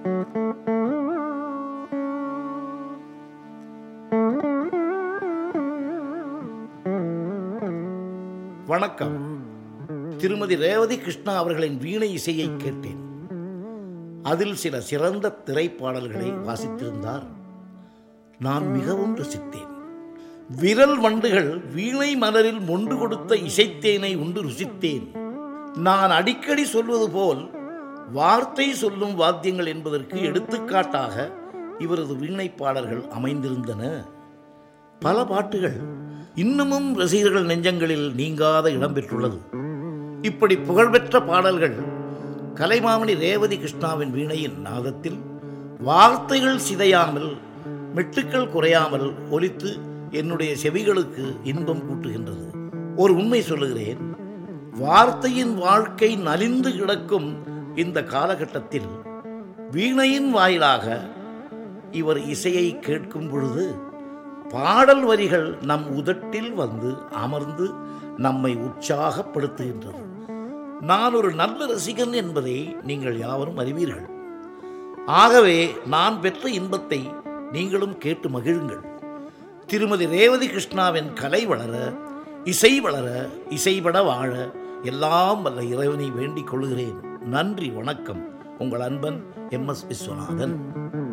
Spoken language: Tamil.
வணக்கம் திருமதி ரேவதி கிருஷ்ணா அவர்களின் வீணை இசையை கேட்டேன் அதில் சில சிறந்த திரைப்பாடல்களை வாசித்திருந்தார் நான் மிகவும் ரசித்தேன் விரல் வண்டுகள் வீணை மலரில் மொண்டு கொடுத்த இசைத்தேனை உண்டு ருசித்தேன் நான் அடிக்கடி சொல்வது போல் வார்த்தை சொல்லும் வாத்தியங்கள் என்பதற்கு எடுத்துக்காட்டாக இவரது வீணை பாடல்கள் அமைந்திருந்தன பல பாட்டுகள் இன்னமும் ரசிகர்கள் நெஞ்சங்களில் நீங்காத இடம் பெற்றுள்ளது இப்படி புகழ்பெற்ற பாடல்கள் கலைமாமணி ரேவதி கிருஷ்ணாவின் வீணையின் நாதத்தில் வார்த்தைகள் சிதையாமல் மெட்டுக்கள் குறையாமல் ஒலித்து என்னுடைய செவிகளுக்கு இன்பம் கூட்டுகின்றது ஒரு உண்மை சொல்லுகிறேன் வார்த்தையின் வாழ்க்கை நலிந்து கிடக்கும் இந்த காலகட்டத்தில் வீணையின் வாயிலாக இவர் இசையை கேட்கும் பொழுது பாடல் வரிகள் நம் உதட்டில் வந்து அமர்ந்து நம்மை உற்சாகப்படுத்துகின்றது நான் ஒரு நல்ல ரசிகன் என்பதை நீங்கள் யாவரும் அறிவீர்கள் ஆகவே நான் பெற்ற இன்பத்தை நீங்களும் கேட்டு மகிழுங்கள் திருமதி ரேவதி கிருஷ்ணாவின் கலை வளர இசை வளர இசைபட வாழ எல்லாம் வல்ல இறைவனை வேண்டிக் கொள்கிறேன் நன்றி வணக்கம் உங்கள் அன்பன் எம் எஸ் விஸ்வநாதன்